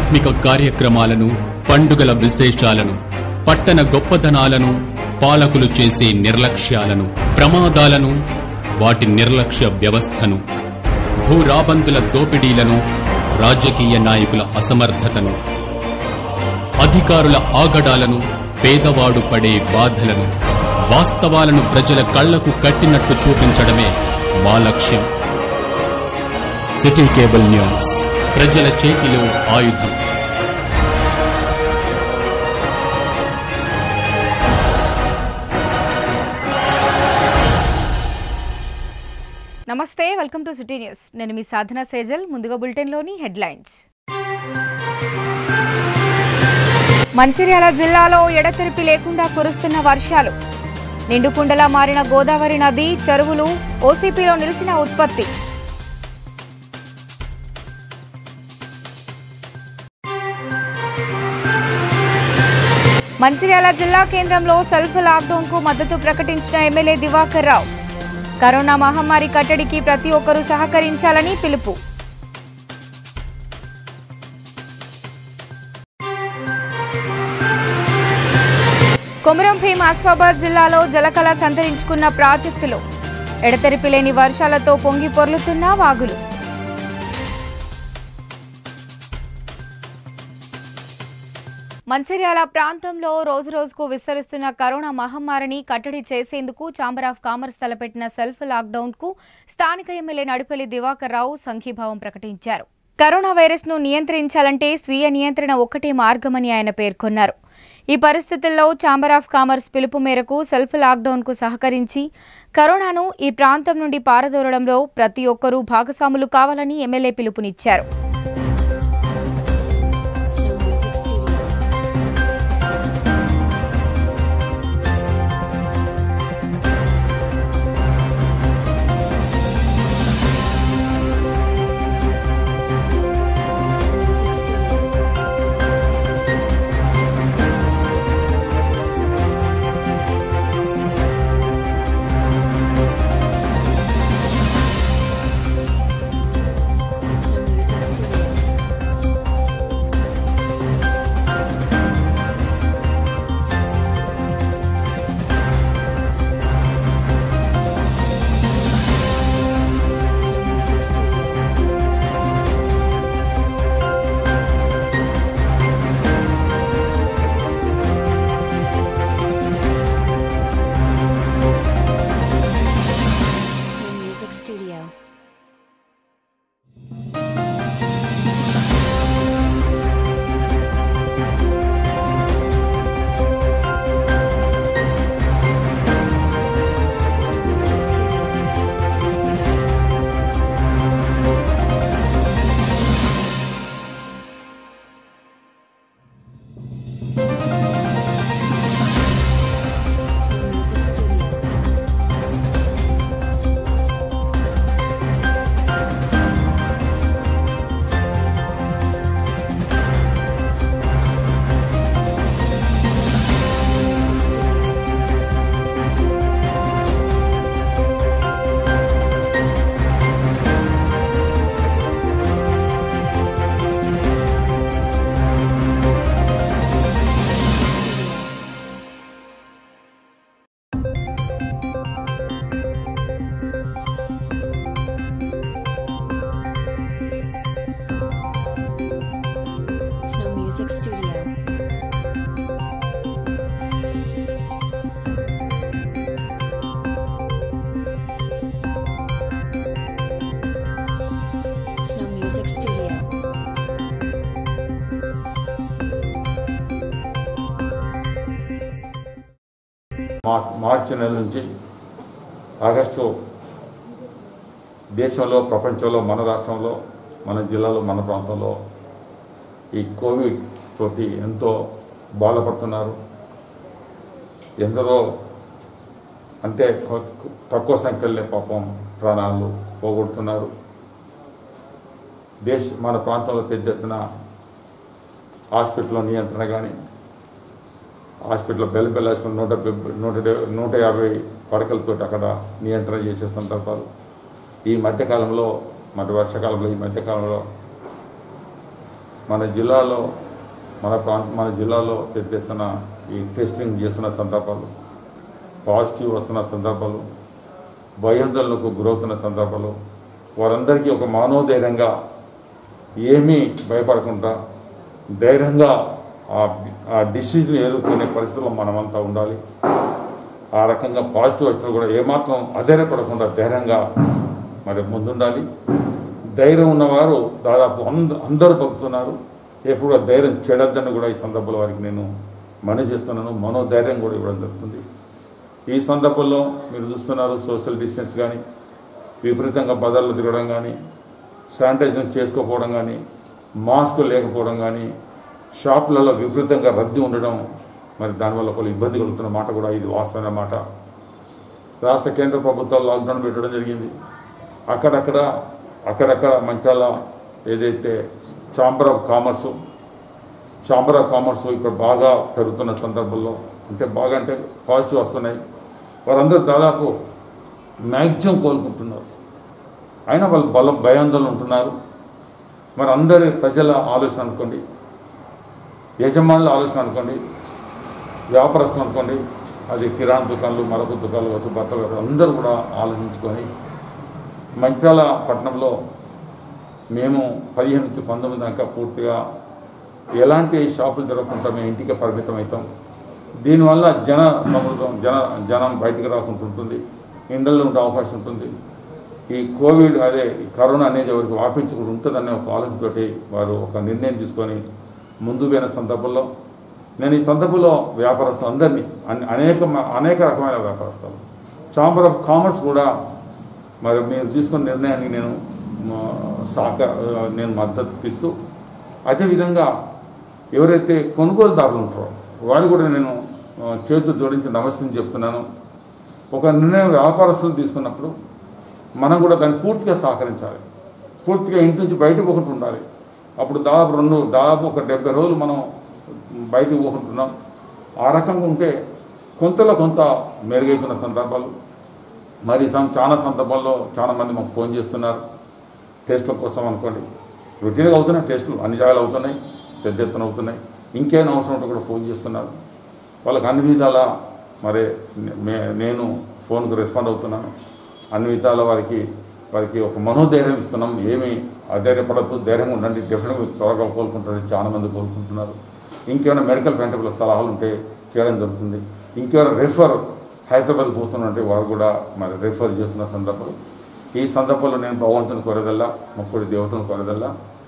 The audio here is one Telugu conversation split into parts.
ఆధ్యాత్మిక కార్యక్రమాలను పండుగల విశేషాలను పట్టణ గొప్పదనాలను పాలకులు చేసే నిర్లక్ష్యాలను ప్రమాదాలను వాటి నిర్లక్ష్య వ్యవస్థను భూరాబందుల దోపిడీలను రాజకీయ నాయకుల అసమర్థతను అధికారుల ఆగడాలను పేదవాడు పడే బాధలను వాస్తవాలను ప్రజల కళ్లకు కట్టినట్టు చూపించడమే మా లక్ష్యం సిటీ కేబుల్ న్యూస్ ప్రజల చేతిలో ఆయుధం నమస్తే వెల్కమ్ టు సిటీ న్యూస్ నేను మీ సాధన సేజల్ ముందుగా బులెటిన్లోని హెడ్లైన్స్ మంచిర్యాల జిల్లాలో ఎడతెరిపి లేకుండా కురుస్తున్న వర్షాలు నిండుకుండలా మారిన గోదావరి నది చెరువులు ఓసీపీలో నిలిచిన ఉత్పత్తి మంచిర్యాల జిల్లా కేంద్రంలో సెల్ఫ్ లాక్డౌన్ కు మద్దతు ప్రకటించిన ఎమ్మెల్యే దివాకర్ రావు కరోనా మహమ్మారి కట్టడికి ప్రతి ఒక్కరూ సహకరించాలని పిలుపు కొమురం భీం ఆసిఫాబాద్ జిల్లాలో జలకళ సంతరించుకున్న ప్రాజెక్టులు ఎడతెరిపి లేని వర్షాలతో పొంగి పొర్లుతున్న వాగులు మంచిర్యాల ప్రాంతంలో రోజురోజుకు విస్తరిస్తున్న కరోనా మహమ్మారిని కట్టడి చేసేందుకు ఛాంబర్ ఆఫ్ కామర్స్ తలపెట్టిన సెల్ఫ్ లాక్డౌన్ కు స్థానిక ఎమ్మెల్యే నడిపల్లి దివాకర్ రావు సంఘీభావం ప్రకటించారు కరోనా వైరస్ ను నియంత్రించాలంటే స్వీయ నియంత్రణ ఒక్కటే మార్గమని ఆయన పేర్కొన్నారు ఈ పరిస్థితుల్లో ఛాంబర్ ఆఫ్ కామర్స్ పిలుపు మేరకు సెల్ఫ్ లాక్డౌన్ కు సహకరించి కరోనాను ఈ ప్రాంతం నుండి పారదోరడంలో ప్రతి ఒక్కరూ భాగస్వాములు కావాలని ఎమ్మెల్యే పిలుపునిచ్చారు Snow Music Studio. Snow Music Studio. Snow Music Studio. Snow Music Studio. Snow Music Studio. Snow Music Studio. Snow Music Studio. Snow Music Studio. Snow Music Studio. Snow Music Studio. Snow Music Studio. మా- మార్చి నెల నుంచి ఆగస్టు దేశంలో ప్రపంచంలో మన రాష్ట్రంలో మన జిల్లాలో మన ప్రాంతంలో ఈ కోవిడ్ తోటి ఎంతో బాధపడుతున్నారు ఎందరో అంటే కొ- తక్కువ సంఖ్యలో పాపం ప్రాణాలు పోగొడుతున్నారు దేశ మన ప్రాంతంలో పెద్ద ఎత్తున హాస్పిటల్లో నియంత్రణ కానీ హాస్పిటల్లో బెల్ బెల్ హాస్పిటల్ నూట డెబ్బై- నూట డె- నూట యాభై పడకలతో అక్కడ నియంత్రణ చేసే సందర్భాలు ఈ మధ్యకాలంలో మరి వర్షాకాలంలో ఈ మధ్యకాలంలో మన జిల్లాలో మన ప్రాంత మన జిల్లాలో పెద్ద ఎత్తున ఈ టెస్టింగ్ చేస్తున్న సందర్భాలు పాజిటివ్ వస్తున్న సందర్భాలు భయాందోళనకు గురవుతున్న సందర్భాలు వారందరికీ ఒక మానోధైర్యంగా ఏమీ భయపడకుండా ధైర్యంగా ఆ ఆ డిసీజ్ని ఎదుర్కొనే పరిస్థితుల్లో మనమంతా ఉండాలి ఆ రకంగా పాజిటివ్ వచ్చినా కూడా ఏమాత్రం అధైర్యపడకుండా ధైర్యంగా మరి ముందుండాలి ధైర్యం ఉన్నవారు దాదాపు అంద అందరూ పంపుతున్నారు ఎప్పుడు కూడా ధైర్యం చెడద్దని కూడా ఈ సందర్భంలో వారికి నేను మనవి చేస్తున్నాను మనోధైర్యం కూడా ఇవ్వడం జరుగుతుంది ఈ సందర్భంలో మీరు చూస్తున్నారు సోషల్ డిస్టెన్స్ కానీ విపరీతంగా బజార్లు తిరగడం కానీ శానిటైజర్ చేసుకోకపోవడం కానీ మాస్క్ లేకపోవడం కానీ షాపులలో విపరీతంగా రద్దీ ఉండడం మరి దానివల్ల కొన్ని ఇబ్బంది కలుగుతున్న మాట కూడా ఇది వాస్తవమైన మాట రాష్ట్ర కేంద్ర ప్రభుత్వాలు లాక్డౌన్ పెట్టడం జరిగింది అక్కడక్కడ అక్కడక్కడ మంచాల ఏదైతే chamber of commerce chamber of commerce ఇక్కడ బాగా పెరుగుతున్న సందర్భంలో అంటే బాగా అంటే పాజిటివ్ వస్తున్నాయి వారందరూ దాదాపు మ్యాక్సిమం కోలుకుంటున్నారు అయినా వాళ్ళు బలం భయాందోళన ఉంటున్నారు మరి అందరి ప్రజల ఆలోచన అనుకోండి యజమానుల ఆలోచన అనుకోండి వ్యాపారస్తులు అనుకోండి అది కిరాణా దుకాణాలు మరొక దుకాణాలు వచ్చి బట్టలు కావచ్చు, అందరూ కూడా ఆలోచించుకొని మంచాల పట్టణంలో మేము పదిహేను నుంచి పంతొమ్మిది దాకా పూర్తిగా ఎలాంటి షాపులు జరగకుండా మేము ఇంటికి పరిమితం అవుతాం దీనివల్ల జన సమృద్ధం జన జనం బయటకు రాకుండా ఉంటుంది ఇండల్లో ఉండే అవకాశం ఉంటుంది ఈ కోవిడ్ అదే ఈ కరోనా అనేది ఎవరికి వ్యాపించకుండా ఉంటుందనే ఒక ఆలోచనతోటి వారు ఒక నిర్ణయం తీసుకొని ముందు పోయిన సందర్భంలో నేను ఈ సందర్భంలో వ్యాపారస్తులు అందరినీ అన్- అనేక మ- అనేక రకమైన వ్యాపారస్తులు ఛాంబర్ ఆఫ్ కామర్స్ కూడా మరి మీరు తీసుకున్న నిర్ణయానికి నేను మా, సహక నేను మద్దతు ఇస్తూ అదేవిధంగా ఎవరైతే కొనుగోలుదారులు ఉంటారో వారు కూడా నేను ఆ, చేతులు జోడించి నమస్కరించి చెప్తున్నాను ఒక నిర్ణయం వ్యాపారస్తులు తీసుకున్నప్పుడు మనం కూడా దాన్ని పూర్తిగా సహకరించాలి పూర్తిగా ఇంటి నుంచి బయటకు పోకుండా ఉండాలి అప్పుడు దాదాపు రెండు దాదాపు ఒక డెబ్బై రోజులు మనం బయటకు పోకుంటున్నాం ఆ రకంగా ఉంటే కొంతలో కొంత మెరుగైతున్న సందర్భాలు మరి సం- చాలా సందర్భాల్లో చాలా మంది మాకు ఫోన్ చేస్తున్నారు టెస్టుల కోసం అనుకోండి రొటీన్గా అవుతున్నాయి టెస్టులు అన్ని జాగాలు అవుతున్నాయి పెద్ద ఎత్తున అవుతున్నాయి ఇంకేమైనా అవసరం ఉంటే కూడా ఫోన్ చేస్తున్నారు వాళ్ళకి అన్ని విధాల మరి నే- నేను ఫోన్కు రెస్పాండ్ అవుతున్నాను అన్ని విధాల వారికి వారికి ఒక మనోధైర్యం ఇస్తున్నాం ఏమీ అధైర్యపడద్దు ధైర్యంగా ఉండండి డెఫినెట్గా మీరు త్వరగా కోలుకుంటారు చాలా మంది కోలుకుంటున్నారు ఇంకేమైనా మెడికల్ క్యాంటీన్ల సలహాలు ఉంటే చేయడం జరుగుతుంది ఇంకెవరైనా రెఫర్ హైదరాబాద్ పోతున్నట్టే వారు కూడా మరి రెఫర్ చేస్తున్న సందర్భంలో ఈ సందర్భంలో నేను భగవంతుని కోరేదల్లా ముక్కుడి దేవతను కోరేదల్లా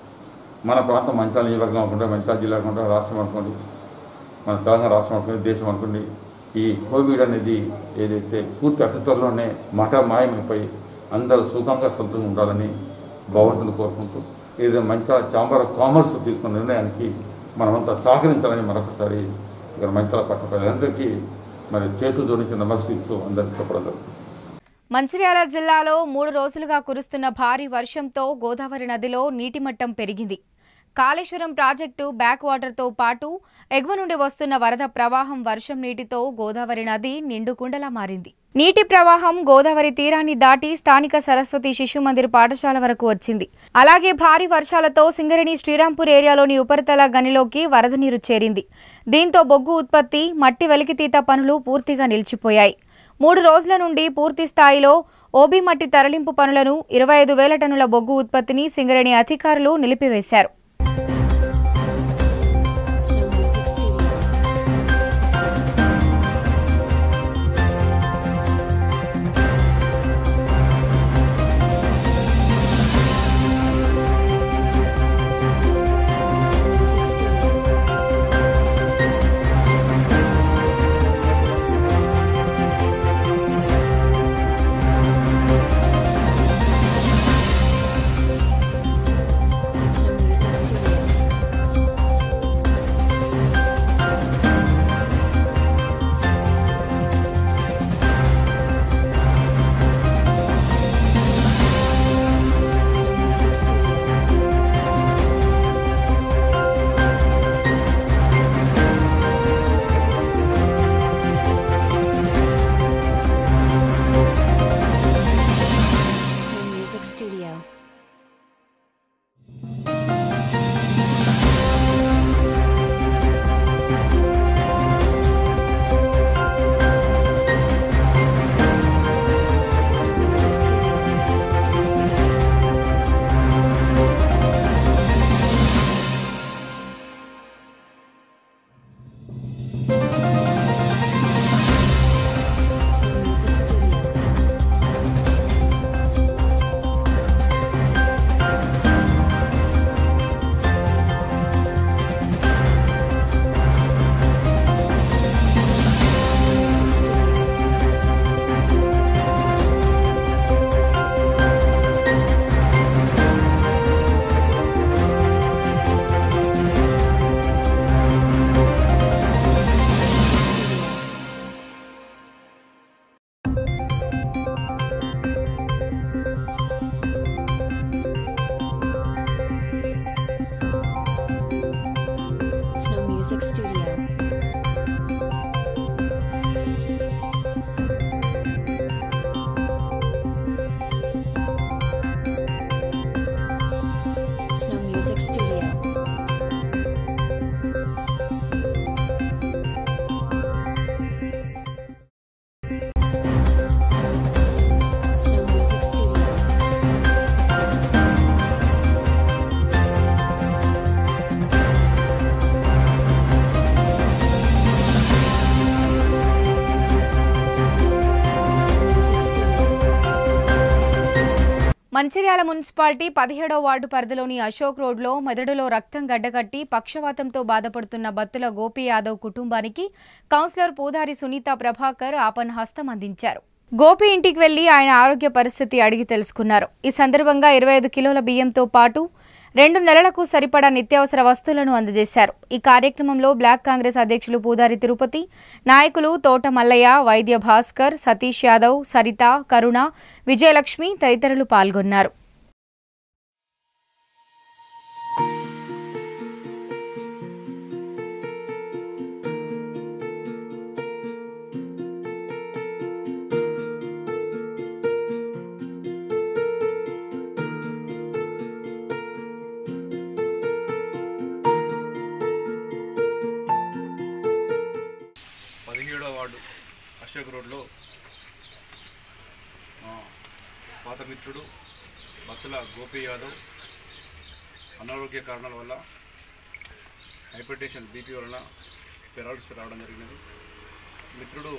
మన ప్రాంతం మంచాల నియోజకవర్గం అనుకుంటే మంచాల జిల్లా అనుకుంటే రాష్ట్రం అనుకోండి మన తెలంగాణ రాష్ట్రం అనుకోండి దేశం అనుకోండి ఈ కోవిడ్ అనేది ఏదైతే పూర్తి అతి త్వరలోనే మఠ మాయమైపోయి అందరూ సుఖంగా సంతోషంగా ఉండాలని భగవంతుని కోరుకుంటూ ఏదైతే మంచాల ఛాంబర్ ఆఫ్ కామర్స్ తీసుకున్న నిర్ణయానికి మనమంతా సహకరించాలని మరొకసారి ఇక్కడ మంచాల పట్ల ప్రజలందరికీ మరి చేతులు జోడించి నమస్కరిస్తూ అందరికీ చెప్పడం జరుగుతుంది మంచిర్యాల జిల్లాలో మూడు రోజులుగా కురుస్తున్న భారీ వర్షంతో గోదావరి నదిలో నీటి మట్టం పెరిగింది కాళేశ్వరం ప్రాజెక్టు బ్యాక్ వాటర్తో పాటు ఎగువ నుండి వస్తున్న వరద ప్రవాహం వర్షం నీటితో గోదావరి నది నిండుకుండలా మారింది నీటి ప్రవాహం గోదావరి తీరాన్ని దాటి స్థానిక సరస్వతి శిశు మందిర్ పాఠశాల వరకు వచ్చింది అలాగే భారీ వర్షాలతో సింగరేణి శ్రీరాంపూర్ ఏరియాలోని ఉపరితల గనిలోకి వరద నీరు చేరింది దీంతో బొగ్గు ఉత్పత్తి మట్టి వెలికితీత పనులు పూర్తిగా నిలిచిపోయాయి మూడు రోజుల నుండి పూర్తి స్థాయిలో ఓబీ మట్టి తరలింపు పనులను ఇరవై ఐదు వేల టన్నుల బొగ్గు ఉత్పత్తిని సింగరేణి అధికారులు నిలిపివేశారు Snow Music Studio. Snow Music Studio. Snow Music Music Studio. Snow Music Studio. Snow Music Studio. Snow Music Studio. Mancherial municipality పదిహేడో వార్డు పరిధిలోని అశోక్ రోడ్లో మెదడులో రక్తం గడ్డకట్టి పక్షవాతంతో బాధపడుతున్న బత్తుల గోపి యాదవ్ కుటుంబానికి కౌన్సిలర్ పూదారి సునీత ప్రభాకర్ ఆపన్ హస్తం అందించారు గోపి ఇంటికి వెళ్లి ఆయన ఆరోగ్య పరిస్థితి అడిగి తెలుసుకున్నారు ఈ సందర్భంగా ఇరవై ఐదు కిలోల బియ్యంతో పాటు రెండు నెలలకు సరిపడా నిత్యావసర వస్తువులను అందజేశారు ఈ కార్యక్రమంలో బ్లాక్ కాంగ్రెస్ అధ్యక్షులు పూదారి తిరుపతి నాయకులు తోట మల్లయ్య వైద్య భాస్కర్ సతీష్ యాదవ్ సరిత కరుణ విజయలక్ష్మి తదితరులు పాల్గొన్నారు పదిహేడవ వార్డు అశోక్ రోడ్లో ఆ, పాత మిత్రుడు బత్తుల గోపి యాదవ్ అనారోగ్య కారణాల వల్ల హైపర్ టెన్షన్ బీపీ వలన పెరాలసిస్ రావడం జరిగినది మిత్రుడు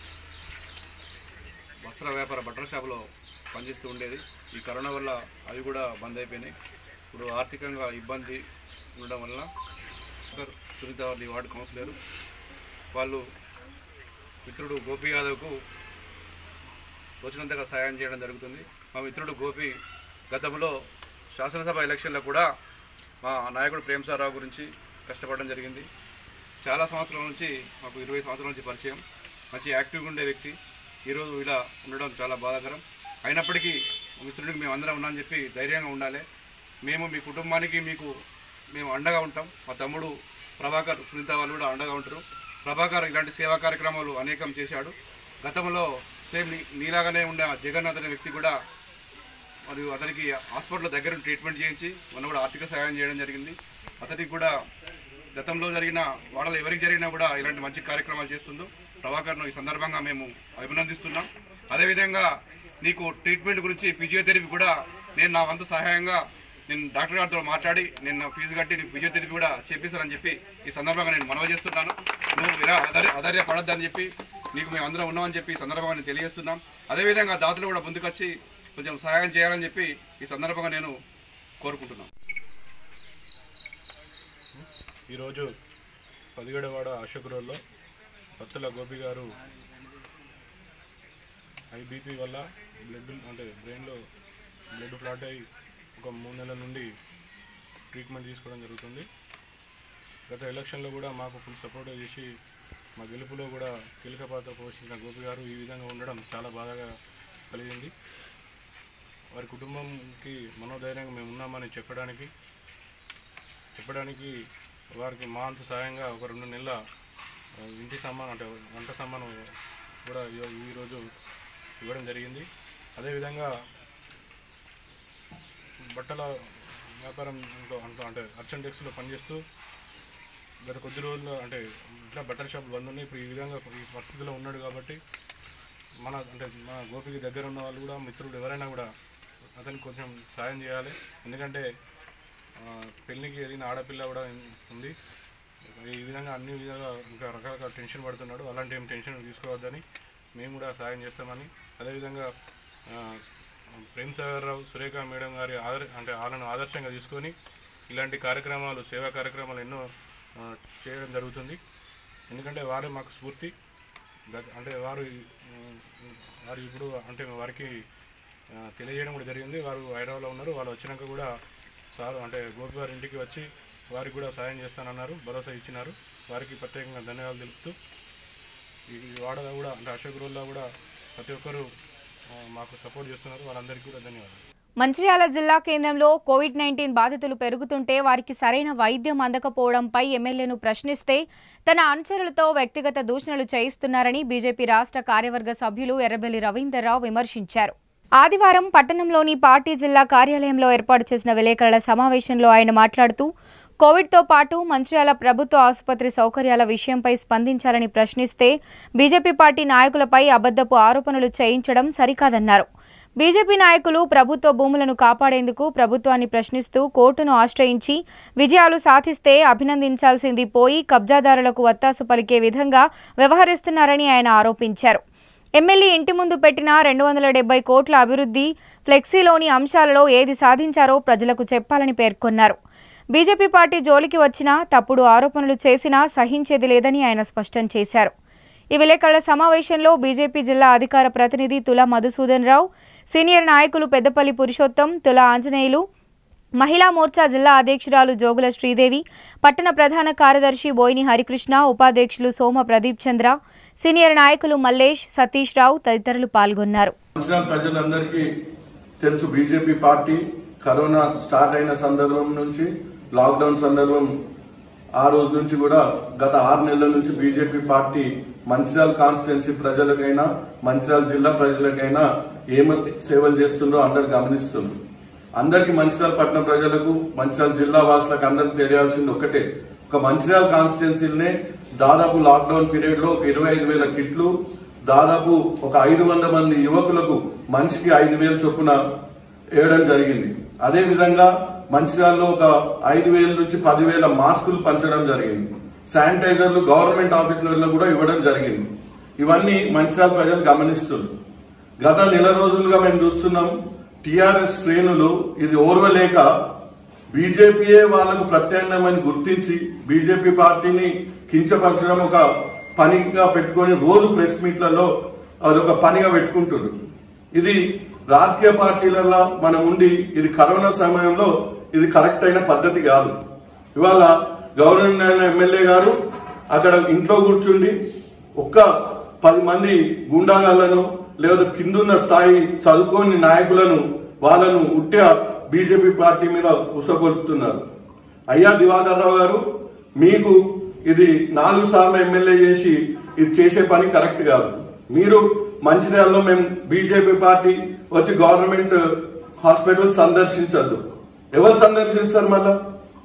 వస్త్ర వ్యాపార బట్టల షాపులో పనిచేస్తూ ఉండేది ఈ కరోనా వల్ల అవి కూడా బంద్ అయిపోయినాయి ఇప్పుడు ఆర్థికంగా ఇబ్బంది ఉండడం వల్ల సునీత వారి వార్డు కౌన్సిలర్ వాళ్ళు మిత్రుడు గోపి యాదవ్కు వచ్చినంతగా సహాయం చేయడం జరుగుతుంది మా మిత్రుడు గోపి గతంలో శాసనసభ ఎలక్షన్లో కూడా మా నాయకుడు ప్రేమసారావు గురించి కష్టపడడం జరిగింది చాలా సంవత్సరాల నుంచి మాకు ఇరవై సంవత్సరాల నుంచి పరిచయం మంచి యాక్టివ్గా ఉండే వ్యక్తి ఈరోజు ఇలా ఉండడం చాలా బాధాకరం అయినప్పటికీ మా మిత్రుడికి మేము అందరం ఉన్నామని చెప్పి ధైర్యంగా ఉండాలి మేము మీ కుటుంబానికి మీకు మేము అండగా ఉంటాం మా తమ్ముడు ప్రభాకర్ సునీత వాళ్ళు కూడా అండగా ఉంటారు ప్రభాకర్ ఇలాంటి సేవా కార్యక్రమాలు అనేకం చేశాడు గతంలో సేమ్ నీ- నీలాగానే ఉన్న జగన్నాథ్ అనే వ్యక్తి కూడా మరియు అతనికి హాస్పిటల్ దగ్గర ట్రీట్మెంట్ చేయించి మనం కూడా ఆర్థిక సహాయం చేయడం జరిగింది అతనికి కూడా గతంలో జరిగిన వాడలు ఎవరికి జరిగినా కూడా ఇలాంటి మంచి కార్యక్రమాలు చేస్తుందో ప్రభాకర్ను ఈ సందర్భంగా మేము అభినందిస్తున్నాం అదేవిధంగా నీకు ట్రీట్మెంట్ గురించి ఫిజియోథెరపీ కూడా నేను నా వంతు సహాయంగా నేను డాక్టర్ గారితో మాట్లాడి నేను నా ఫీజు కట్టి నీకు ఫిజియోథెరపీ కూడా చేపిస్తానని చెప్పి ఈ సందర్భంగా నేను మనవి చేస్తున్నాను నువ్వు ఇలా అధైర్య అధైర్య పడొద్దని చెప్పి నీకు మేము అందరం ఉన్నామని చెప్పి ఈ సందర్భంగా నేను తెలియజేస్తున్నాం అదేవిధంగా దాతలు కూడా ముందుకొచ్చి కొంచెం సహాయం చేయాలని చెప్పి ఈ సందర్భంగా నేను కోరుకుంటున్నాను ఈరోజు పదిహేడవాడ అశోక్ రోడ్లో పత్తుల గోపి గారు ఐబీపీ వల్ల బ్లడ్ అంటే బ్రెయిన్లో బ్లడ్ ఫ్లాట్ అయి ఒక మూడు నెలల నుండి ట్రీట్మెంట్ తీసుకోవడం జరుగుతుంది గత ఎలక్షన్లో కూడా మాకు ఫుల్ సపోర్ట్ చేసి మా గెలుపులో కూడా కీలక పాత్ర పోషించిన గోపి గారు ఈ విధంగా ఉండడం చాలా బాధగా కలిగింది వారి కుటుంబంకి మనోధైర్యంగా మేము ఉన్నామని చెప్పడానికి చెప్పడానికి వారికి మా అంత సాయంగా ఒక రెండు నెలల ఆ, ఇంటి సామాన్ అంటే వంట సామాను కూడా ఈ- ఈరోజు ఇవ్వడం జరిగింది అదేవిధంగా బట్టల వ్యాపారం అంటే అంటే అర్చన్ డెక్స్లో పనిచేస్తూ గత కొద్ది రోజులు అంటే ఇట్లా బట్టల షాపులు బంద్ ఉన్నాయి ఇప్పుడు ఈ విధంగా ఈ పరిస్థితిలో ఉన్నాడు కాబట్టి మన అంటే మన గోపికి దగ్గర ఉన్న వాళ్ళు కూడా మిత్రుడు ఎవరైనా కూడా అతనికి కొంచెం సాయం చేయాలి ఎందుకంటే ఆ, పెళ్ళికి ఎదిగిన ఆడపిల్ల కూడా ఉంది ఈ విధంగా అన్ని విధాలుగా ఇంకా రకరకాల టెన్షన్ పడుతున్నాడు అలాంటి ఏం టెన్షన్ తీసుకోవద్దని మేము కూడా సాయం చేస్తామని అదేవిధంగా ఆ, ప్రేమ్ సాగర్ రావు సురేఖ మేడం గారి ఆదర్ అంటే వాళ్ళను ఆదర్శంగా తీసుకొని ఇలాంటి కార్యక్రమాలు సేవా కార్యక్రమాలు ఎన్నో ఆ, చేయడం జరుగుతుంది ఎందుకంటే వారే మాకు స్ఫూర్తి గత- అంటే వారు ఉమ్, వారు ఇప్పుడు అంటే వారికి ఆ, తెలియజేయడం కూడా జరిగింది వారు హైదరాబాద్లో ఉన్నారు వాళ్ళు వచ్చినాక కూడా సార్ అంటే గోపి వారి ఇంటికి వచ్చి వారికి కూడా సాయం చేస్తానన్నారు భరోసా ఇచ్చినారు వారికి ప్రత్యేకంగా ధన్యవాదాలు తెలుపుతూ ఈ వాడలో కూడా అంటే అశోక్ రోడ్లో కూడా ప్రతి ఒక్కరూ ఆ, మాకు సపోర్ట్ చేస్తున్నారు వాళ్ళందరికీ కూడా ధన్యవాదాలు మంచిర్యాల జిల్లా కేంద్రంలో కోవిడ్ నైన్టీన్ బాధితులు పెరుగుతుంటే వారికి సరైన వైద్యం అందకపోవడంపై ఎమ్మెల్యేను ప్రశ్నిస్తే తన అనుచరులతో వ్యక్తిగత దూషణలు చేయిస్తున్నారని బీజేపీ రాష్ట్ర కార్యవర్గ సభ్యులు ఎర్రబెల్లి రవీందర్రావు విమర్శించారు ఆదివారం పట్టణంలోని పార్టీ జిల్లా కార్యాలయంలో ఏర్పాటు చేసిన విలేకరుల సమావేశంలో ఆయన మాట్లాడుతూ కోవిడ్తో పాటు మంచిర్యాల ప్రభుత్వ ఆసుపత్రి సౌకర్యాల విషయంపై స్పందించాలని ప్రశ్నిస్తే బీజేపీ పార్టీ నాయకులపై అబద్దపు ఆరోపణలు చేయించడం సరికాదన్నారు బీజేపీ నాయకులు ప్రభుత్వ భూములను కాపాడేందుకు ప్రభుత్వాన్ని ప్రశ్నిస్తూ కోర్టును ఆశ్రయించి విజయాలు సాధిస్తే అభినందించాల్సింది పోయి కబ్జాదారులకు వత్తాసు పలికే విధంగా వ్యవహరిస్తున్నారని ఆయన ఆరోపించారు ఎమ్మెల్యే ఇంటి ముందు పెట్టిన రెండు వందల డెబ్బై కోట్ల అభివృద్ధి ఫ్లెక్సీలోని అంశాలలో ఏది సాధించారో ప్రజలకు చెప్పాలని పేర్కొన్నారు బీజేపీ పార్టీ జోలికి వచ్చినా తప్పుడు ఆరోపణలు చేసినా సహించేది లేదని ఆయన స్పష్టం చేశారు ఈ విలేకరుల సమావేశంలో బీజేపీ జిల్లా అధికార ప్రతినిధి తులా మధుసూదన్ రావు సీనియర్ నాయకులు పెద్దపల్లి పురుషోత్తం తులా ఆంజనేయులు మహిళా మోర్చా జిల్లా అధ్యక్షురాలు జోగుల శ్రీదేవి పట్టణ ప్రధాన కార్యదర్శి బోయిని హరికృష్ణ ఉపాధ్యక్షులు సోమ ప్రదీప్ చంద్ర సీనియర్ నాయకులు మల్లేష్ సతీష్ రావు తదితరులు పాల్గొన్నారు సంవత్సరాల ప్రజలందరికీ తెలుసు బీజేపీ పార్టీ కరోనా స్టార్ట్ అయిన సందర్భం నుంచి లాక్డౌన్ సందర్భం ఆ రోజు నుంచి కూడా గత ఆరు నెలల నుంచి బీజేపీ పార్టీ మంచిర్యాల కాన్స్టిట్యున్సీ ప్రజలకైనా మంచిర్యాల జిల్లా ప్రజలకైనా ఏమి సేవలు చేస్తుందో అందరు గమనిస్తున్నారు అందరికి మంచిర్యాల పట్టణ ప్రజలకు మంచిర్యాల జిల్లా వాసులకు అందరికి తెలియాల్సింది ఒకటే ఒక మంచిర్యాల కాన్స్టిట్యున్సీలనే దాదాపు లాక్డౌన్ పీరియడ్ లో ఒక ఇరవై ఐదు వేల కిట్లు దాదాపు ఒక ఐదు వంద మంది యువకులకు మనిషికి ఐదు వేలు చొప్పున వేయడం జరిగింది అదే విధంగా మంచిర్యాలలో ఒక ఐదు వేల నుంచి పదివేల మాస్కులు పంచడం జరిగింది శానిటైజర్లు గవర్నమెంట్ ఆఫీసులలో కూడా ఇవ్వడం జరిగింది ఇవన్నీ మంచిర్యాల ప్రజలు గమనిస్తున్నారు గత నెల రోజులుగా మేము చూస్తున్నాం టిఆర్ఎస్ శ్రేణులు ఇది ఓర్వలేక బీజేపీయే వాళ్లకు ప్రత్యామ్నాయమని గుర్తించి బీజేపీ పార్టీని కించపరచడం ఒక పనిగా పెట్టుకొని రోజు ప్రెస్ మీట్లలో అదొక పనిగా పెట్టుకుంటున్నారు ఇది రాజకీయ పార్టీలలో మనం ఉండి ఇది కరోనా సమయంలో ఇది కరెక్ట్ అయిన పద్ధతి కాదు ఇవాళ గౌరవనీయ ఎమ్మెల్యే గారు అక్కడ ఇంట్లో కూర్చుండి ఒక్క పది మంది గుండాగాళ్లను లేదా కిందున్న స్థాయి చదువుకోని నాయకులను వాళ్ళను ఉట్టిగా బీజేపీ పార్టీ మీద ఉసగొల్పుతున్నారు అయ్యా దివాకర్ రావు గారు మీకు ఇది నాలుగు సార్లు ఎమ్మెల్యే చేసి ఇది చేసే పని కరెక్ట్ కాదు మీరు మంచిర్యాలలో మేము బీజేపీ పార్టీ వచ్చి గవర్నమెంట్ హాస్పిటల్ సందర్శించద్దు ఎవరు సందర్శిస్తారు మళ్ళా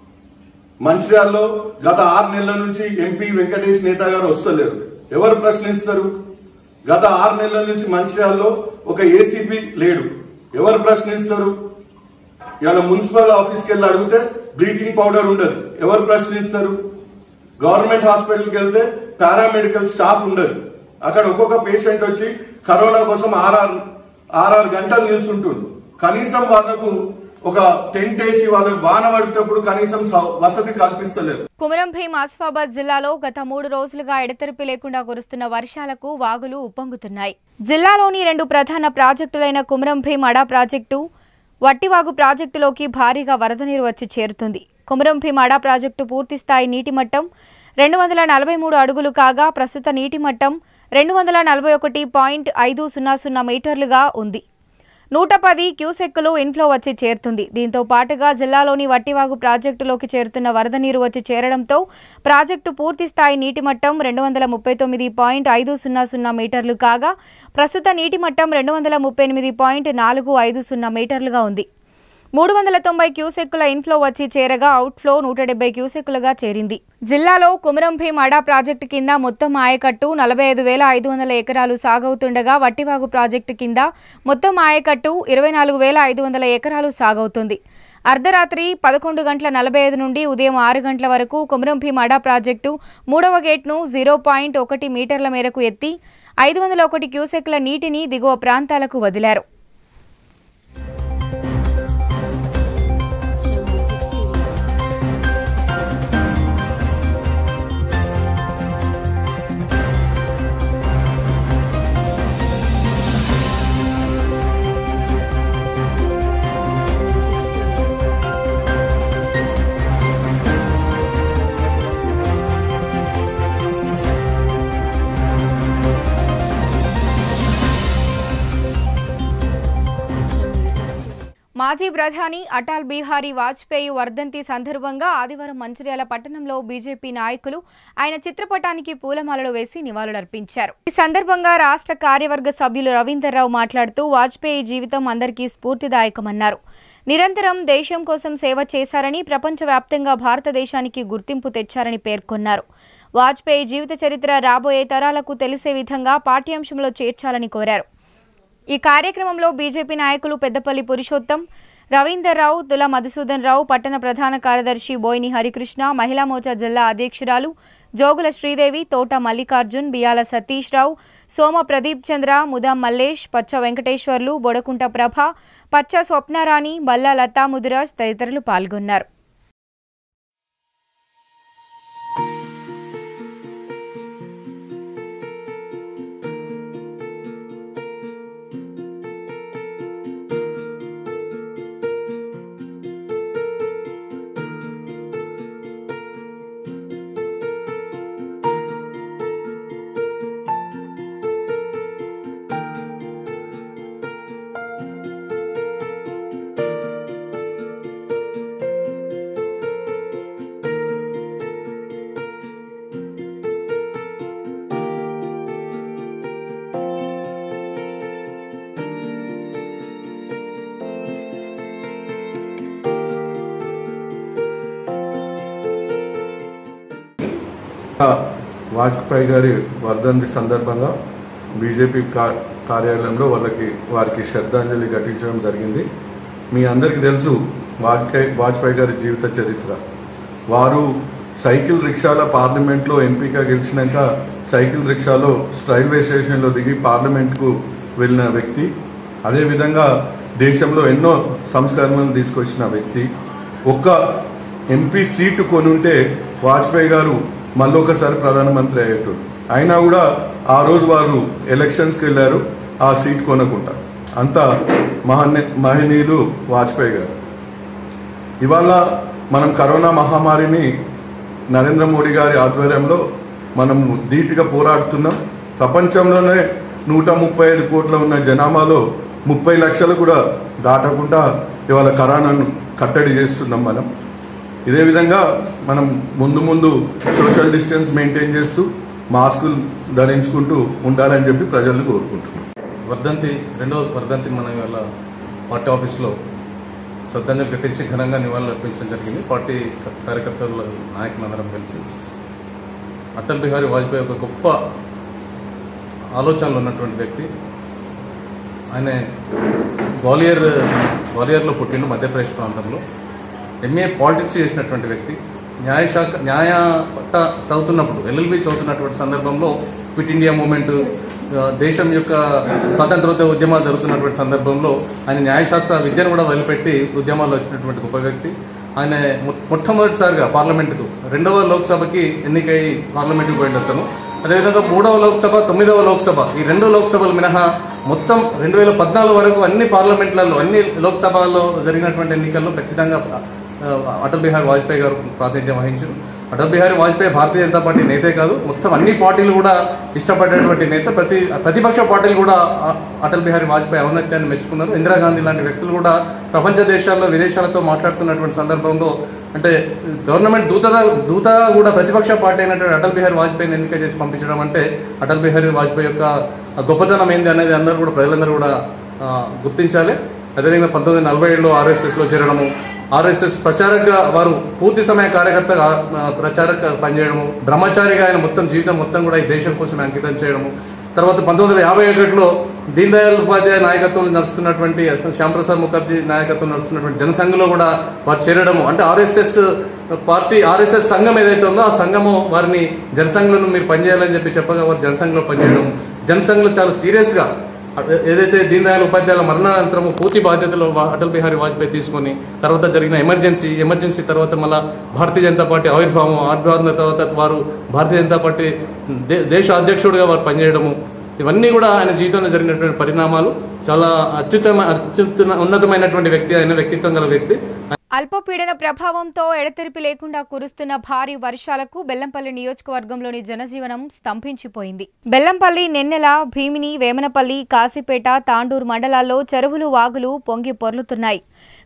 మంచిర్యాలలో గత ఆరు నెలల నుంచి ఎంపీ వెంకటేష్ నేత గారు వస్తలేరు ఎవరు ప్రశ్నిస్తారు గత ఆరు నెలల నుంచి మంచిర్యాలలో ఒక ఏసీపీ లేడు ఎవరు ప్రశ్నిస్తారు ఇవాళ మున్సిపల్ ఆఫీస్కి వెళ్ళి అడిగితే బ్లీచింగ్ పౌడర్ ఉండదు ఎవరు ప్రశ్నిస్తారు గవర్నమెంట్ హాస్పిటల్కి వెళ్తే పారామెడికల్ స్టాఫ్ ఉండదు అక్కడ ఒక్కొక్క పేషెంట్ వచ్చి కరోనా కోసం ఆర్ఆర్ ఆర్ఆర్ గంటలు నిల్చుంటుంది కనీసం వాళ్ళకు ఒక టెంట్ వేసి వాళ్ళకి వాన పడేటప్పుడు కనీసం సౌ- వసతి కల్పిస్తలేరు కుమరం భీం ఆసిఫాబాద్ జిల్లాలో గత మూడు రోజులుగా ఎడతెరిపి లేకుండా కురుస్తున్న వర్షాలకు వాగులు ఉప్పొంగుతున్నాయి జిల్లాలోని రెండు ప్రధాన ప్రాజెక్టులైన కుమరం భీం అడా ప్రాజెక్టు వట్టివాగు ప్రాజెక్టులోకి భారీగా వరద నీరు వచ్చి చేరుతుంది కుమరం భీం అడా ప్రాజెక్టు పూర్తిస్థాయి నీటి మట్టం రెండు వందల నలభై మూడు అడుగులు కాగా ప్రస్తుత నీటి మట్టం రెండు వందల నలభై ఒకటి పాయింట్ ఐదు సున్నా సున్నా మీటర్లుగా ఉంది నూట పది క్యూసెక్కులు ఇన్ఫ్లో వచ్చి చేరుతుంది దీంతో పాటుగా జిల్లాలోని వట్టివాగు ప్రాజెక్టులోకి చేరుతున్న వరద నీరు వచ్చి చేరడంతో ప్రాజెక్టు పూర్తి స్థాయి నీటి మట్టం రెండు వందల ముప్పై తొమ్మిది పాయింట్ ఐదు సున్నా సున్నా మీటర్లు కాగా ప్రస్తుత నీటి మట్టం రెండు వందల ముప్పై ఎనిమిది పాయింట్ నాలుగు ఐదు సున్నా మీటర్లుగా ఉంది మూడు వందల తొంభై క్యూసెక్కుల ఇన్ఫ్లో వచ్చి చేరగా అవుట్ఫ్లో నూట డెబ్బై క్యూసెక్కులుగా చేరింది జిల్లాలో కుమరం భీం అడా ప్రాజెక్టు కింద మొత్తం ఆయకట్టు నలభై ఐదు వేల ఐదు వందల ఎకరాలు సాగవుతుండగా వట్టివాగు ప్రాజెక్టు కింద మొత్తం ఆయకట్టు ఇరవై నాలుగు వేల ఐదు వందల ఎకరాలు సాగవుతుంది అర్ధరాత్రి పదకొండు గంటల నలభై ఐదు నుండి ఉదయం ఆరు గంటల వరకు కుమరం భీం అడా ప్రాజెక్టు మూడవ గేట్ను జీరో పాయింట్ ఒకటి మీటర్ల మేరకు ఎత్తి ఐదు వందల ఒకటి క్యూసెక్ల నీటిని దిగువ ప్రాంతాలకు వదిలారు Snow Music Studio. Snow Music Studio. మాజీ ప్రధాని అటల్ బిహారీ వాజ్పేయి వర్ధంతి సందర్భంగా ఆదివారం మంచిర్యాల పట్టణంలో బీజేపీ నాయకులు ఆయన చిత్రపటానికి పూలమాలలు వేసి నివాళులర్పించారు ఈ సందర్భంగా రాష్ట్ర కార్యవర్గ సభ్యులు రవీందర్రావు మాట్లాడుతూ వాజ్పేయి జీవితం అందరికీ స్ఫూర్తిదాయకమన్నారు నిరంతరం దేశం కోసం సేవ చేశారని ప్రపంచవ్యాప్తంగా భారతదేశానికి గుర్తింపు తెచ్చారని పేర్కొన్నారు వాజ్పేయి జీవిత చరిత్ర రాబోయే తరాలకు తెలిసే విధంగా పాఠ్యాంశంలో చేర్చాలని కోరారు ఈ కార్యక్రమంలో బీజేపీ నాయకులు పెద్దపల్లి పురుషోత్తం రవీందర్రావు తుల మధుసూదన్ రావు పట్టణ ప్రధాన కార్యదర్శి బోయిని హరికృష్ణ మహిళా మోర్చా జిల్లా అధ్యక్షురాలు జోగుల శ్రీదేవి తోట మల్లికార్జున్ బియాల సతీష్ రావు సోమ ప్రదీప్ చంద్ర ముదాం మల్లేష్ పచ్చ వెంకటేశ్వర్లు బొడకుంట ప్రభ పచ్చ స్వప్నారాణి బల్లా లతా ముదిరాజ్ తదితరులు పాల్గొన్నారు వాజ్పేయి గారి వర్ధంతి సందర్భంగా బీజేపీ కా- కార్యాలయంలో వాళ్ళకి వారికి శ్రద్ధాంజలి ఘటించడం జరిగింది మీ అందరికీ తెలుసు వాజ్పేయి వాజ్పేయి గారి జీవిత చరిత్ర వారు సైకిల్ రిక్షాల పార్లమెంట్లో ఎంపీగా గెలిచినాక సైకిల్ రిక్షాలో రైల్వే స్టేషన్లో దిగి పార్లమెంట్కు వెళ్ళిన వ్యక్తి అదేవిధంగా దేశంలో ఎన్నో సంస్కరణలు తీసుకొచ్చిన వ్యక్తి ఒక్క ఎంపీ సీటు కొనుంటే వాజ్పేయి గారు మళ్ళొకసారి ప్రధానమంత్రి అయ్యేట్టు అయినా కూడా ఆ రోజు వారు ఎలక్షన్స్కి వెళ్ళారు ఆ సీట్ కొనకుండా అంత మహనీ మహనీయులు వాజ్పేయి గారు ఇవాళ మనం కరోనా మహమ్మారిని నరేంద్ర మోడీ గారి ఆధ్వర్యంలో మనం ధీటుగా పోరాడుతున్నాం ప్రపంచంలోనే నూట ముప్పై ఐదు కోట్ల ఉన్న జనాభాలో ముప్పై లక్షలు కూడా దాటకుండా ఇవాళ కరోనాను కట్టడి చేస్తున్నాం మనం ఇదే విధంగా మనం ముందు ముందు సోషల్ డిస్టెన్స్ మెయింటైన్ చేస్తూ మాస్కులు ధరించుకుంటూ ఉండాలని చెప్పి ప్రజలను కోరుకుంటున్నాం వర్ధంతి రెండవ వర్ధంతి మనం ఇవాళ పార్టీ ఆఫీస్లో శ్రద్ధాంజలి కట్టించి ఘనంగా నివాళులు అర్పించడం జరిగింది పార్టీ కార్యకర్తల నాయకులందరం కలిసి అటల్ బిహారీ వాజ్పేయి ఒక గొప్ప ఆలోచనలు ఉన్నటువంటి వ్యక్తి ఆయన గ్వాలియర్ గ్వాలియర్లో పుట్టిండు మధ్యప్రదేశ్ ప్రాంతంలో ఎంఏ పాలిటిక్స్ చేసినటువంటి వ్యక్తి న్యాయశాఖ న్యాయ పట్ట చదువుతున్నప్పుడు ఎల్ఎల్బి చదువుతున్నటువంటి సందర్భంలో క్విట్ ఇండియా మూమెంట్ ఆ, దేశం యొక్క స్వాతంత్రోద్య ఉద్యమాలు జరుగుతున్నటువంటి సందర్భంలో ఆయన న్యాయశాస్త్ర విద్యను కూడా వదిలిపెట్టి ఉద్యమాల్లో వచ్చినటువంటి గొప్ప వ్యక్తి ఆయన మొ- మొట్టమొదటిసారిగా పార్లమెంటుకు రెండవ లోక్సభకి ఎన్నికై పార్లమెంటుకు పోయిన అతను అదేవిధంగా మూడవ లోక్సభ తొమ్మిదవ లోక్సభ ఈ రెండు లోక్సభలు మినహా మొత్తం రెండు వేల పద్నాలుగు వరకు అన్ని పార్లమెంట్లలో అన్ని లోక్సభల్లో జరిగినటువంటి ఎన్నికల్లో ఖచ్చితంగా ఆ, అటల్ బిహారీ వాజ్పేయి గారు ప్రాతినిధ్యం వహించారు అటల్ బిహారీ వాజ్పేయి భారతీయ జనతా పార్టీ నేతే కాదు మొత్తం అన్ని పార్టీలు కూడా ఇష్టపడేటువంటి నేత ప్రతి ప్రతిపక్ష పార్టీలు కూడా ఆ, అటల్ బిహారీ వాజ్పేయి ఔన్నత్యాన్ని మెచ్చుకున్నారు ఇందిరాగాంధీ లాంటి వ్యక్తులు కూడా ప్రపంచ దేశాల్లో విదేశాలతో మాట్లాడుతున్నటువంటి సందర్భంలో అంటే గవర్నమెంట్ దూతగా దూతగా కూడా ప్రతిపక్ష పార్టీ అయినటువంటి అటల్ బిహారీ వాజ్పేయిని ఎన్నిక చేసి పంపించడం అంటే అటల్ బిహారీ వాజ్పేయి యొక్క గొప్పతనం ఏంది అనేది అందరూ కూడా ప్రజలందరూ కూడా ఆ, గుర్తించాలి అదేవిధంగా పంతొమ్మిది వందల నలభై ఏడులో ఆర్ఎస్ఎస్లో చేరడము ఆర్ఎస్ఎస్ ప్రచారక వారు పూర్తి సమయ కార్యకర్తగా ఆ, ప్రచారక పనిచేయడము బ్రహ్మచారిగా ఆయన మొత్తం జీవితం మొత్తం కూడా ఈ దేశం కోసం అంకితం చేయడము తర్వాత పంతొమ్మిది వందల యాభై ఒకటిలో దీన్ దయాళ్ ఉపాధ్యాయ నాయకత్వంలో నడుస్తున్నటువంటి శ్యాంప్రసాద్ ముఖర్జీ నాయకత్వం నడుస్తున్నటువంటి జనసంఘలో కూడా వారు చేరడము అంటే ఆర్ఎస్ఎస్ పార్టీ ఆర్ఎస్ఎస్ సంఘం ఏదైతే ఉందో ఆ సంఘము వారిని జనసంఘంలో మీరు పనిచేయాలని చెప్పి చెప్పగా వారు జనసంఘలో పనిచేయడం జనసంఘలో చాలా సీరియస్ గా ఏదైతే దీన్ దయాళ్ ఉపాధ్యాయుల మరణానంతరము పూర్తి బాధ్యతలు వా- అటల్ బిహారీ వాజ్పేయి తీసుకొని తర్వాత జరిగిన ఎమర్జెన్సీ ఎమర్జెన్సీ తర్వాత మళ్ళా భారతీయ జనతా పార్టీ ఆవిర్భావం ఆవిర్భావం తర్వాత వారు భారతీయ జనతా పార్టీ దే- దేశ అధ్యక్షుడిగా వారు పనిచేయడము ఇవన్నీ కూడా ఆయన జీవితంలో జరిగినటువంటి పరిణామాలు చాలా అత్యుత్తమ అత్యుత్తమ ఉన్నతమైనటువంటి వ్యక్తి ఆయన వ్యక్తిత్వం గల వ్యక్తి అల్పపీడన ప్రభావంతో ఎడతెరిపి లేకుండా కురుస్తున్న భారీ వర్షాలకు బెల్లంపల్లి నియోజకవర్గంలోని జనజీవనం స్తంభించిపోయింది బెల్లంపల్లి నెన్నెల భీమిని వేమనపల్లి కాశీపేట తాండూరు మండలాల్లో చెరువులు వాగులు పొంగి పొర్లుతున్నాయి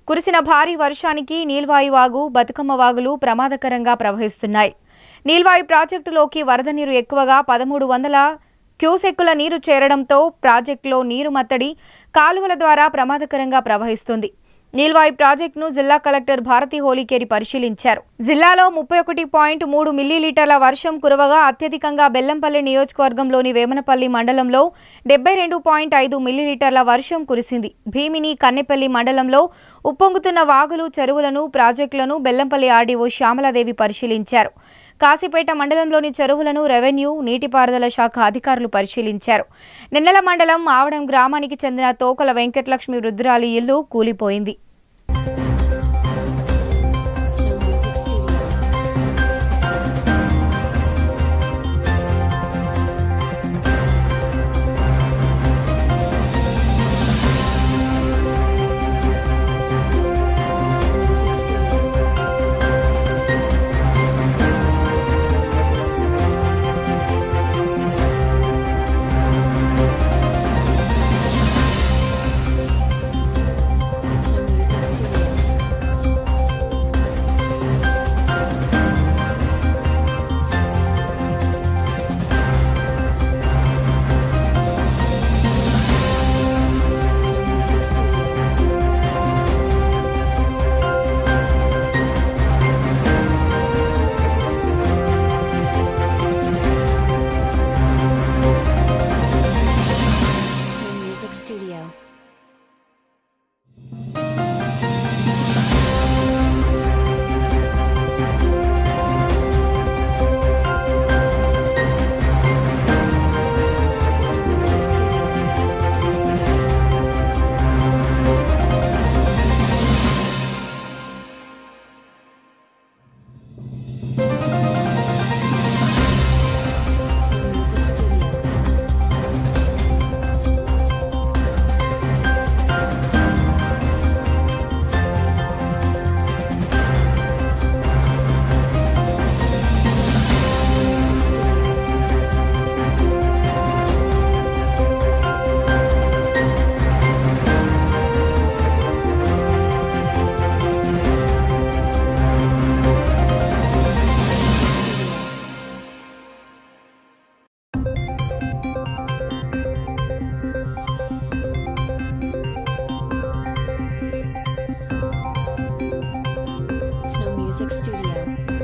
కురిసిన భారీ వర్షానికి నీల్వాయి వాగు బతుకమ్మ వాగులు ప్రమాదకరంగా ప్రవహిస్తున్నాయి నీల్వాయి ప్రాజెక్టులోకి వరద నీరు ఎక్కువగా పదమూడు వందల క్యూసెక్కుల నీరు చేరడంతో ప్రాజెక్టులో నీరు మత్తడి కాలువల ద్వారా ప్రమాదకరంగా ప్రవహిస్తుంది నీల్వాయి ప్రాజెక్టును జిల్లా కలెక్టర్ భారతి హోలీకేరి పరిశీలించారు జిల్లాలో ముప్పై ఒకటి పాయింట్ మూడు మిల్లీలీటర్ల వర్షం కురవగా అత్యధికంగా బెల్లంపల్లి నియోజకవర్గంలోని వేమనపల్లి మండలంలో డెబ్బై రెండు పాయింట్ ఐదు మిల్లీలీటర్ల వర్షం కురిసింది భీమిని కన్నెపల్లి మండలంలో ఉప్పొంగుతున్న వాగులు చెరువులను ప్రాజెక్టులను బెల్లంపల్లి ఆర్డీఓ శ్యామలాదేవి పరిశీలించారు కాశీపేట మండలంలోని చెరువులను రెవెన్యూ నీటిపారుదల శాఖ అధికారులు పరిశీలించారు నిన్నెల మండలం ఆవడం గ్రామానికి చెందిన తోకల వెంకటలక్ష్మి రుద్రాలి ఇల్లు కూలిపోయింది Snow Music Studio. Snow Music Studio. Snow Music Studio. Snow Music Studio. Snow Music Studio. Snow Music Studio. Snow Music Studio. Snow Music Studio. Snow Music Studio. Snow Music Studio.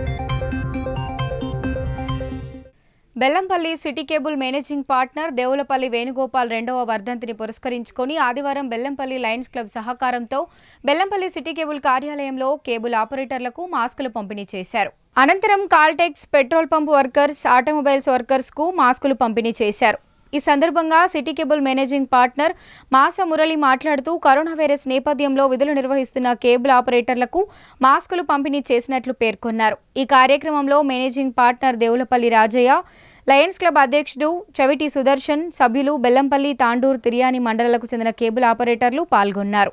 Bellampalli city cable managing partner Devulapalli Venugopal రెండవ వర్ధంతిని పురస్కరించుకొని ఆదివారం బెల్లంపల్లి లయన్స్ క్లబ్ సహకారంతో బెల్లంపల్లి సిటీ కేబుల్ కార్యాలయంలో కేబుల్ ఆపరేటర్లకు మాస్కులు పంపిణీ చేశారు అనంతరం Caltex petrol pump workers automobiles workers కు మాస్కులు పంపిణీ చేశారు ఈ సందర్భంగా సిటీ కేబుల్ మేనేజింగ్ పార్ట్నర్ మాస మురళి మాట్లాడుతూ కరోనా వైరస్ నేపథ్యంలో విధులు నిర్వహిస్తున్న కేబుల్ ఆపరేటర్లకు మాస్కులు పంపిణీ చేసినట్లు పేర్కొన్నారు ఈ కార్యక్రమంలో managing partner Devulapalli Rajaiah lions club అధ్యక్షుడు చవిటి సుదర్శన్ సభ్యులు బెల్లంపల్లి తాండూర్ తిరియాని మండలాలకు చెందిన కేబుల్ ఆపరేటర్లు పాల్గొన్నారు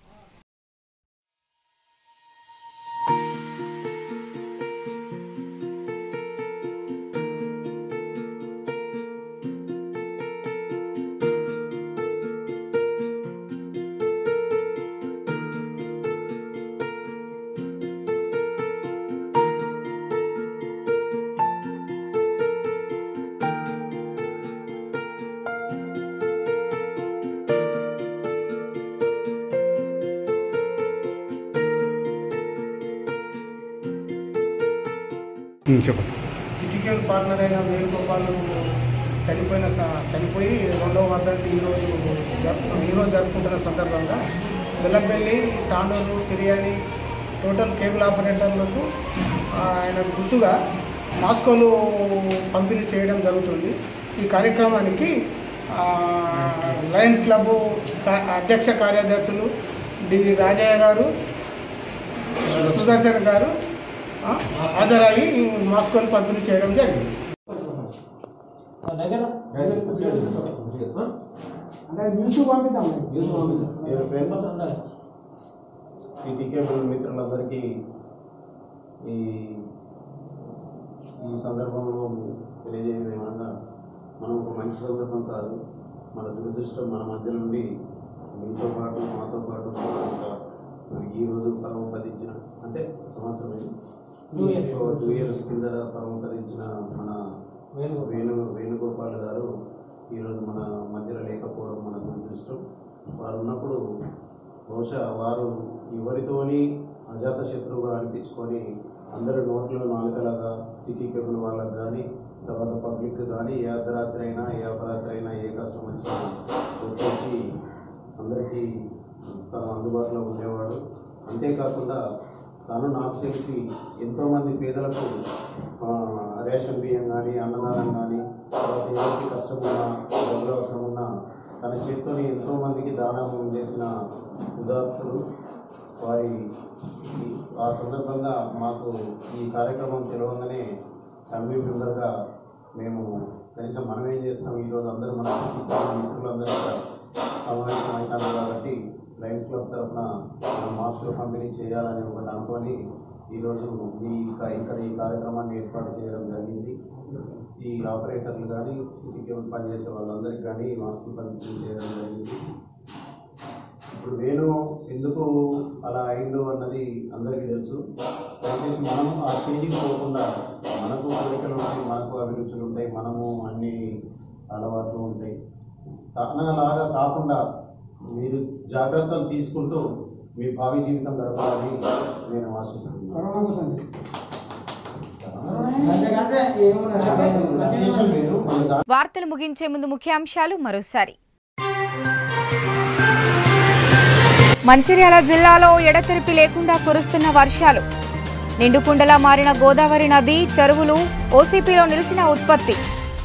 చెప్పండి సిటికల్ పార్ట్నర్ అయిన వేణుగోపాల్ చనిపోయిన స- చనిపోయి రెండవ వర్ధంతి ఈరోజు జరుపు ఈరోజు జరుపుకుంటున్న సందర్భంగా బెల్లంపల్లి తాండూరు తిరియాని టోటల్ కేబుల్ ఆపరేటర్లకు ఆ, ఆయన గుర్తుగా మాస్కోలు పంపిణీ చేయడం జరుగుతుంది ఈ కార్యక్రమానికి ఆ, లయన్స్ క్లబ్ కా- అధ్యక్ష కార్యదర్శులు డి రాజయ్య గారు సుదర్శన్ గారు ఆ, హాజరయ్యి ఈ మాస్కోలు పంపిణీ చేయడం జరిగింది సిటీ కేబుల్ మిత్రులందరికీ ఈ ఈ సందర్భంలో తెలియజేయడం ఏమనగా మనం ఒక మంచి సందర్భం కాదు మన దురదృష్టం మన మధ్య నుండి మీతో పాటు మాతో పాటు మరి ఈ రోజు పరమపదించిన అంటే సంవత్సరం టూ ఇయర్స్ కింద పరమపదించిన మన వేణు వేణుగోపాల్ గారు ఈరోజు మన మధ్యలో లేకపోవడం మన దురదృష్టం వారు ఉన్నప్పుడు బహుశా వారు ఎవరితోని అజాత శత్రువుగా అనిపించుకొని అందరి నోట్లో నాలుకలాగా సిటీ కేబుల్ వాళ్ళకి కానీ తర్వాత పబ్లిక్ కానీ ఏ అర్ధరాత్రి అయినా ఏ అపరాత్రి అయినా ఏ కష్టం వచ్చినా వచ్చేసి అందరికీ తను అందుబాటులో ఉండేవాడు అంతేకాకుండా తను నాకు తెలిసి ఎంతోమంది పేదలకు ఆ, రేషన్ బియ్యం కానీ అన్నదానం కానీ తర్వాత ఎవరికి కష్టం ఉన్నా డబ్బులు అవసరం ఉన్నా తన చేతితోని ఎంతోమందికి దానం చేసిన ఉదాత్తుడు వారి ఈ- ఆ సందర్భంగా మాకు ఈ కార్యక్రమం తెలవగానే ఫ్యామిలీ మెంబర్గా మేము కనీసం మనం ఏం చేస్తాం ఈరోజు అందరూ మన మిత్రులందరూ కూడా సమావేశం అవుతాను కాబట్టి లయన్స్ క్లబ్ తరఫున మనం మాస్కులు పంపిణీ చేయాలని ఒకటి అనుకొని ఈరోజు ఈ క- ఇక్కడ ఈ కార్యక్రమాన్ని ఏర్పాటు చేయడం జరిగింది ఈ ఆపరేటర్లు కానీ సిటీ కేబుల్ పనిచేసే వాళ్ళందరికీ కానీ మాస్కులు పంపిణీ చేయడం జరిగింది ఇప్పుడు వేణు ఎందుకు అలా అయిండు అన్నది అందరికీ తెలుసు దయచేసి మనం ఆ స్టేజ్కి పోకుండా మనకు కోరికలు ఉంటాయి మనకు అభిరుచులు ఉంటాయి మనము అన్ని అలవాట్లు ఉంటాయి తనలాగా కాకుండా మీరు జాగ్రత్తలు తీసుకుంటూ మీ భావి జీవితం గడపాలని నేను ఆశిస్తున్నాను ఉద్దేశం వేరు మన దా- వార్తలు ముగించే ముందు ముఖ్యాంశాలు మరోసారి మంచిర్యాల జిల్లాలో ఎడతెరిపి లేకుండా కురుస్తున్న వర్షాలు నిండుకుండలా మారిన గోదావరి నది చెరువులు ఓసీపీలో నిలిచిన ఉత్పత్తి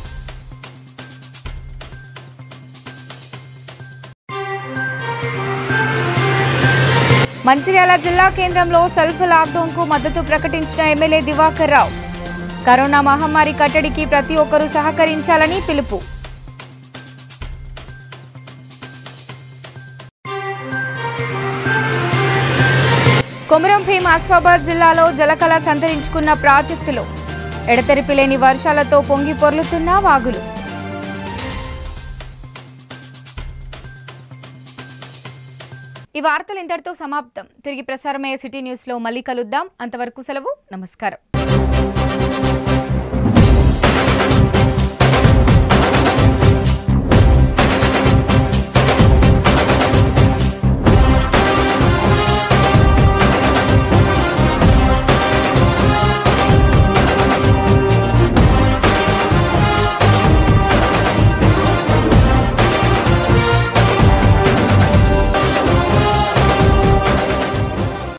మంచిర్యాల జిల్లా కేంద్రంలో సెల్ఫ్ లాక్డౌన్ కు మద్దతు ప్రకటించిన ఎమ్మెల్యే దివాకర్ రావు కరోనా మహమ్మారి కట్టడికి ప్రతి ఒక్కరూ సహకరించాలని పిలుపు కొమరం భీం ఆసిఫాబాద్ జిల్లాలో జలకళ సంతరించుకున్న ప్రాజెక్టులు ఎడతెరిపి లేని వర్షాలతో పొంగి పొర్లుతున్న వాగులు ఈ వార్తలు ఇంతటితో సమాప్తం తిరిగి ప్రసారమయ్యే సిటీ న్యూస్లో మళ్ళీ కలుద్దాం అంతవరకు సెలవు నమస్కారం